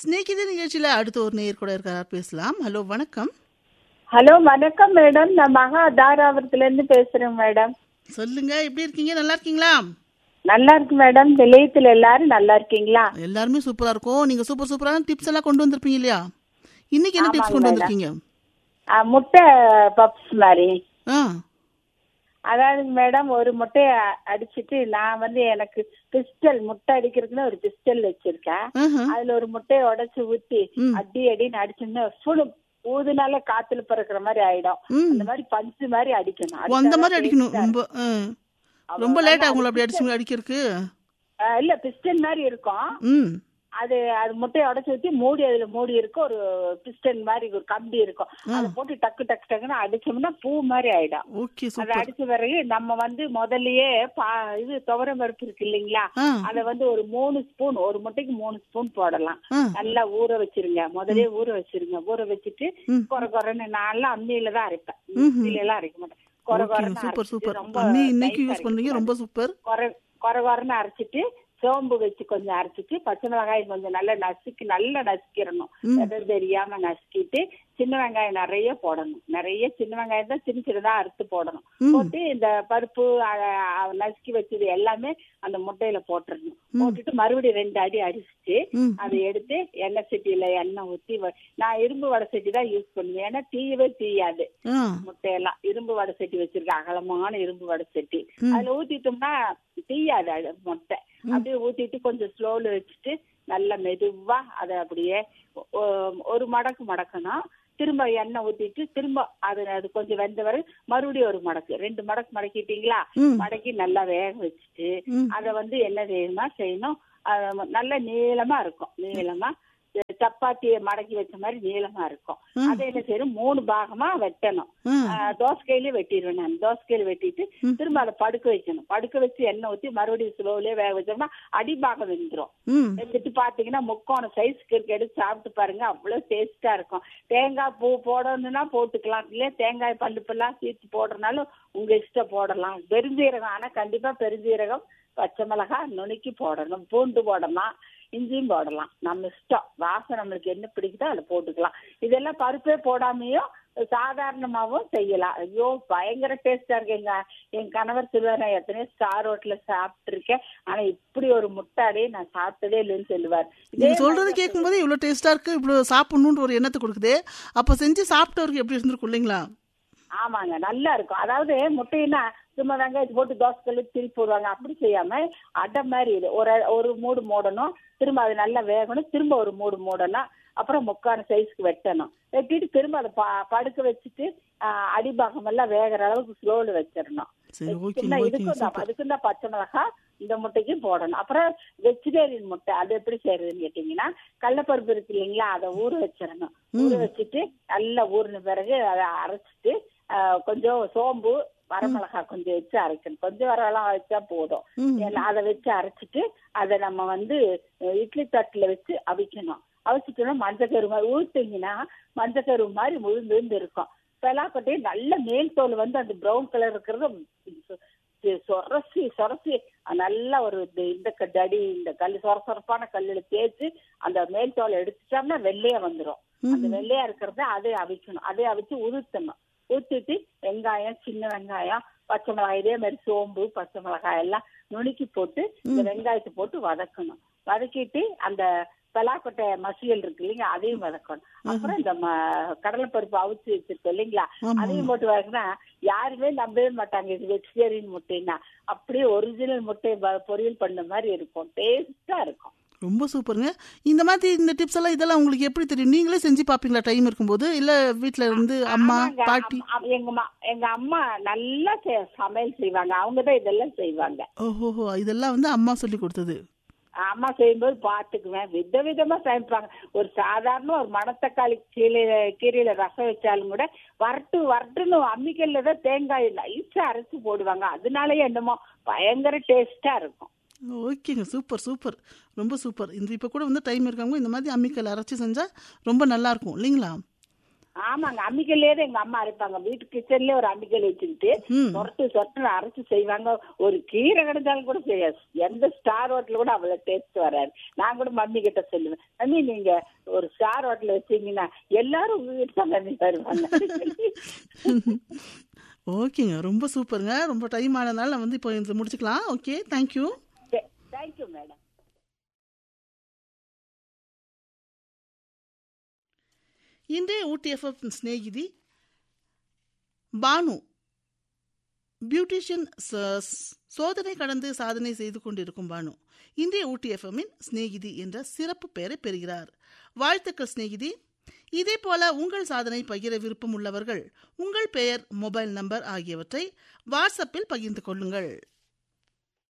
ஸ்நேகித நிகழ்ச்சியில அடுத்த ஒரு நேயர் கூட இருக்காரா பேசலாம் ஹலோ வணக்கம் ஹலோ வணக்கம் மேடம் நான் மகா தாராபுரத்துல இருந்து பேசுறேன் மேடம் சொல்லுங்க எப்படி இருக்கீங்க நல்லா இருக்கீங்களா நல்லா இருக்கு மேடம் நிலையத்துல எல்லாரும் நல்லா இருக்கீங்களா எல்லாருமே சூப்பரா இருக்கும் நீங்க சூப்பர் சூப்பரான டிப்ஸ் எல்லாம் கொண்டு வந்திருப்பீங்க இல்லையா இன்னைக்கு என்ன டிப்ஸ் கொண்டு வந்திருக்கீங்க ஆ, முட்டை பப்ஸ் மாதிரி ஆ அதாவது மேடம் ஒரு முட்டையை அடிச்சிட்டு நான் வந்து எனக்கு பிஸ்டல் முட்டை அடிக்கிறதுக்குன்னு ஒரு பிஸ்டல் வச்சிருக்கேன் ஆஹா. அதுல ஒரு முட்டையை உடைச்சு ஊத்தி அடி அடின்னு அடிச்சோம்னா சுடு ஊதுனால காத்துல பறக்குற மாதிரி ஆயிடும் ம். அந்த மாதிரி பஞ்சு மாதிரி அடிக்கணும் ஓ, அந்த மாதிரி அடிச்சாதான் அடிக்கணும் taste ஆ ரொம்ப ஆ. ரொம்ப லேட் ஆகும் அப்படி அடிச்சு அடிக்கிறதுக்கு இருக்கும். ஆ, இல்ல பிஸ்டன் மாதிரி இருக்கும் ம் அது அது முட்டையை உடச்சு ஊத்தி மூடி அதுல மூடி இருக்கும் ஒரு பிஸ்டன் மாதிரி ஒரு கம்பி இருக்கும் அதை போட்டு டக்கு டக்கு டக்குன்னு அடிச்சோம்னா பூ மாதிரி ஆயிடும் ஓகே அதை சூப்பர் அடிச்ச பிறகு நம்ம வந்து முதல்லயே பா இது துவரம் பருப்பு இருக்கு இல்லைங்களா ஆ அத வந்து ஒரு மூணு ஸ்பூன் ஒரு முட்டைக்கு மூணு ஸ்பூன் போடலாம் ஆ நல்லா ஊற வச்சிருங்க முதல்லயே ஊற வச்சிருங்க ஊற வச்சுட்டு ம். குறை குறைன்னு நான் அம்மியில தான் அரைப்பேன் ம்ஹும். மிக்ஸில எல்லாம் அரைக்க மாட்டேன் குறை ஓகே குறைன்னு சூப்பர் அரைச்சிட்டு சூப்பர் ரொம்ப அம்மி இன்னைக்கு nice ஆ யூஸ் பண்றீங்க அரைக்க ரொம்ப சூப்பர் குறை குறை குறைன்னு அரைச்சிட்டு சோம்பு வச்சு கொஞ்சம் அரைச்சிட்டு பச்சை மிளகாய் கொஞ்சம் நல்லா நசுக்கி நல்லா நசுக்கிடணும் ம். எதுவும் தெரியாம நசுக்கிட்டு சின்ன வெங்காயம் நிறைய போடணும் நிறைய சின்ன வெங்காயம் தான் சின்ன சின்னதா அறுத்து போடணும் ம். போட்டு இந்த பருப்பு அ- அ- நசுக்கி வச்சது எல்லாமே அந்த முட்டையில போட்டுறணும் போட்டுட்டு மறுபடியும் ரெண்டு அடி அடிச்சுட்டு ம் அதை எடுத்து எண்ணெய் சட்டியில எண்ணெய் ஊத்தி வ- நான் இரும்பு வடை சட்டி தான் யூஸ் பண்ணுவேன் ஏன்னா தீயவே தீயாது ஆ முட்டையெல்லாம் இரும்பு வடை சட்டி வச்சிருக்கேன் அகலமான இரும்பு வடை சட்டி அதுல ஊத்திட்டோம்னா தீயாது அது முட்டை அப்படியே ஊத்திட்டு கொஞ்சம் ஸ்லோல வச்சுட்டு நல்லா மெதுவா அதை அப்படியே ஒ- ஒரு மடக்கு மடக்கணும் திரும்ப எண்ணெய் ஊத்திட்டு திரும்ப அது அது கொஞ்சம் வெந்த வரை மறுபடியும் ஒரு மடக்கு ரெண்டு மடக்கு மடக்கிட்டீங்களா ம். மடக்கி நல்லா வேக வச்சுட்டு ம். அதை வந்து என்ன செய்யணுமா செய்யணும் அது நல்ல நீளமா இருக்கும் நீளமா சப்பாத்தியை மடக்கி வச்ச மாதிரி நீளமா இருக்கும் அதை என்ன செய்யணும் மூணு பாகமா வெட்டணும் ம். ஆஹ் தோசைக்கையிலே வெட்டிடுவேன் நான் தோசைக்கையில வெட்டிட்டு திரும்ப அதை படுக்க வைக்கணும் படுக்க வச்சு எண்ணெய் ஊத்தி மறுபடியும் ஸ்லோவிலே வேக வச்சோம்னா அடிபாகம் வெந்துரும் ம் வெந்துட்டு பாத்தீங்கன்னா முக்கோண சைஸ்க்கு இருக்கு எடுத்து சாப்பிட்டு பாருங்க அவ்வளவு டேஸ்டா இருக்கும் தேங்காய் பூ போடணும்னா போட்டுக்கலாம் இல்ல தேங்காய் பல்லுப்பெல்லாம் சீத்து போடுறதுனாலும் உங்க இஷ்டம் போடலாம் பெருஞ்சீரகம் ஆனா கண்டிப்பா பெருஞ்சீரகம் பச்சை மிளகாய் நுணுக்கி போடணும் பூண்டு போடலாம் இஞ்சியும் போடலாம் நம்ம இஷ்டம் வாசம் நம்மளுக்கு என்ன பிடிக்குதோ அதை போட்டுக்கலாம் இதெல்லாம் பருப்பே போடாமையும் சாதாரணமாவும் செய்யலாம் ஐயோ பயங்கர டேஸ்டா இருக்கு எங்க என் கணவர் சொல்லுவார் நான் எத்தனையோ ஸ்டார் ஹோட்டல்ல சாப்பிட்டு இருக்கேன் ஆனா இப்படி ஒரு முட்டாடே நான் சாப்பிட்டதே இல்லைன்னு சொல்லுவார் இதே நீங்க சொல்றது கேட்கும்போது இவ்வளவு டேஸ்டா இருக்கு இவ்வளவு சாப்பிடணும்னு ஒரு எண்ணத்தை கொடுக்குது அப்ப செஞ்சு சாப்பிட்டவருக்கு எப்படி இருந்திருக்கும் இல்லைங்களா ஆமாங்க நல்லா இருக்கும் அதாவது முட்டையினா சும்மா வெங்காயத்தை போட்டு தோசை கல்லு திருப்பி போடுவாங்க அப்படி செய்யாம அடை மாதிரி இது ஒரு ஒரு மூடு மூடணும் திரும்ப அது நல்லா வேகணும் திரும்ப ஒரு மூடு மூடணும் அப்புறம் முக்கான சைஸ்க்கு வெட்டணும் வெட்டிட்டு திரும்ப அதை ப- படுக்க வச்சுட்டு ஆஹ், அடிபாகம் எல்லாம் வேகிற அளவுக்கு ஸ்லோல வச்சிடணும் சரி ஓகேங்க வச்சுட்டோம்னா ஓகேங்க இதுக்கும் தான் சூப்பர் அதுக்கும் தான் பச்சை மிளகாய் இந்த முட்டைக்கும் போடணும் அப்புறம் வெஜிடேரியன் முட்டை அது எப்படி செய்யறதுன்னு கேட்டீங்கன்னா கடலப்பருப்பு இருக்கு இல்லைங்களா அதை ஊற வச்சிடணும் ஊற வச்சுட்டு நல்லா ஊறின பிறகு அதை அரைச்சிட்டு ஆஹ், கொஞ்சம் சோம்பு வரமிளகாய் கொஞ்சம் வச்சு அரைக்கணும் கொஞ்சம் வரலாம் வச்சா போதும் ம். ஏன்னா அதை வச்சு அரைச்சிட்டு அதை நம்ம வந்து அஹ், இட்லி தட்டுல வச்சு அவிக்கணும் அவிச்சிட்டோம்னா மஞ்சக்கரு மாதிரி ஊத்துனீங்கன்னா மஞ்சக்கரு மாதிரி முழுந்து விழுந்து இருக்கும் பெலாக்கொட்டையை நல்ல மேல் தோல் வந்து அந்த ப்ரௌன் கலர் இருக்கிறது சொ- சொரசி சொரசி நல்லா ஒரு இந்த- இந்த க- தடி இந்த கல் சொர சொரப்பான கல்லுல தேய்ச்சி அந்த மேல் தோலை எடுத்துட்டோம்னா வெள்ளையா வந்துரும் அந்த வெள்ளையா இருக்கிறத அதை அவிக்கணும் அதை அவிச்சு உதுத்தணும் ஊத்திட்டு வெங்காயம் சின்ன வெங்காயம் பச்சை மிளகாய் இதே மாதிரி சோம்பு பச்சை மிளகாய் எல்லாம் நுணுக்கி போட்டு இந்த வெங்காயத்தை போட்டு வதக்கணும் வதக்கிட்டு அந்த பலாக்கொட்டை மசியல் இருக்கு இல்லைங்க அதையும் வதக்கணும் அப்புறம் இந்த ம- கடலைப்பருப்பு அவிச்சு வச்சிருக்கோம் இல்லைங்களா ஆமா. அதையும் போட்டு வதக்கினா யாருமே நம்பவே மாட்டாங்க இது வெஜிடேரியன் முட்டைன்னா அப்படியே ஒரிஜினல் முட்டை வ- பொரியல் பண்ண மாதிரி இருக்கும் டேஸ்டா இருக்கும் ரொம்ப சூப்பருங்க இந்த மாதிரி இந்த டிப்ஸ் எல்லாம் இதெல்லாம் உங்களுக்கு எப்படி தெரியும் நீங்களே செஞ்சு பாப்பீங்களா டைம் இருக்கும்போது இல்ல வீட்ல இருந்து அம்மா ஆமாங்க, பாட்டி அம்- அம்- எங்க மா- எங்க அம்மா நல்லா செ- சமையல் செய்வாங்க அவங்கதான் இதெல்லாம் செய்வாங்க ஓஹோஹோ இதெல்லாம் வந்து அம்மா சொல்லி கொடுத்தது அம்மா செய்யும்போது பாத்துக்குவேன் விதவிதமா சமைப்பாங்க ஒரு சாதாரண ஒரு மணத்தக்காளி கீழே கீரையில ரசம் வச்சாலும் கூட வரட்டு வரட்டுன்னு அம்மிக்கல்ல தான் தேங்காய் நைஸா அரைச்சு போடுவாங்க அதனாலயே என்னமோ பயங்கர டேஸ்டா இருக்கும் ஓகேங்க சூப்பர் சூப்பர் ரொம்ப சூப்பர் இந்த இப்போ கூட வந்து டைம் இருக்காங்க இந்த மாதிரி அம்மிக்கல் அரைச்சி செஞ்சா ரொம்ப நல்லா இருக்கும் இல்லைங்களா ஆமாங்க அம்மிக்கல்லே தான் எங்க அம்மா அரைப்பாங்க வீட்டு கிச்சன்லயே ஒரு அம்மிக்கல் வச்சுக்கிட்டு ம். சொரட்டு சொரட்டு அரைச்சு செய்வாங்க ஒரு கீரை கிடைச்சாலும் கூட செய்யாது எந்த ஸ்டார் ஹோட்டல் கூட அவ்வளவு டேஸ்ட் வராது நான் கூட மம்மி கிட்ட சொல்லுவேன் மம்மி நீங்க ஒரு ஸ்டார் ஹோட்டல் வச்சீங்கன்னா எல்லாரும் உங்க வீட்டு தான் மம்மி வருவாங்க ஓகேங்க ரொம்ப சூப்பருங்க ரொம்ப டைம் ஆனதுனால நான் வந்து இப்போ இது முடிச்சுக்கலாம் ஓகே தேங்க்யூ தேங்க்யூ மேடம் இன்றைய ஊட்டிஎஃப்எஃப் சிநேகிதி பானு பியூட்டிஷியன் சோதனை கடந்து சாதனை செய்து கொண்டிருக்கும் பானு இன்றைய ஊட்டி எஃப்எம்மின் சிநேகிதி என்ற சிறப்பு பெயரை பெறுகிறார் வாழ்த்துக்கள் சிநேகிதி இதே போல உங்கள் சாதனை பகிர விருப்பம் உள்ளவர்கள் உங்கள் பெயர் மொபைல் நம்பர் ஆகியவற்றை வாட்ஸ்அப்பில் பகிர்ந்து கொள்ளுங்கள்